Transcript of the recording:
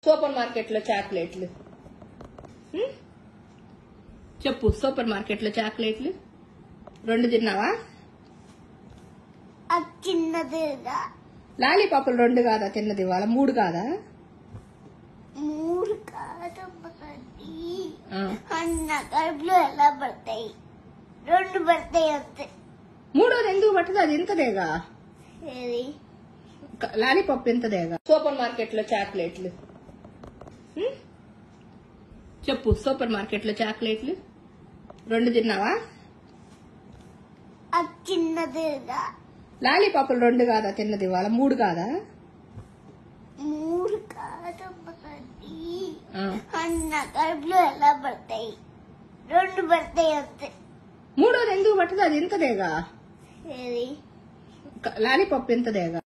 Super market లో చాక్లెట్లు హ్మ్? చెప్పు సూపర్ మార్కెట్ లో చాక్లెట్లు రెండు తిన్నావా అది చిన్నదిగా లాలీపాపులు రెండు కాదా తిన్నది ఇవాళ మూడు కాదా మూడు కాదమ్మది ఆ. అన్న కడుపులో ఎలా పడతాయి రెండు పడతాయి అంతే మూడోది ఎందుకు పట్టదు అది ఇంతదేగా ఏది క- లాలీపాప్ ఇంతదేగా సూపర్ మార్కెట్ లో చాక్లెట్లు హ్మ్? చెప్పు సూపర్ మార్కెట్ లో చాక్లెట్లు రెండు తిన్నావా అది చిన్నదిగా లాలీపాపులు రెండు కాదా తిన్నది ఇవాళ మూడు కాదా మూడు కాదమ్మది ఆ. అన్న కడుపులో ఎలా పడతాయి రెండు పడతాయి అంతే మూడోది ఎందుకు పట్టదు అది ఇంతదేగా ఏది క- లాలీపాప్ ఇంతదేగా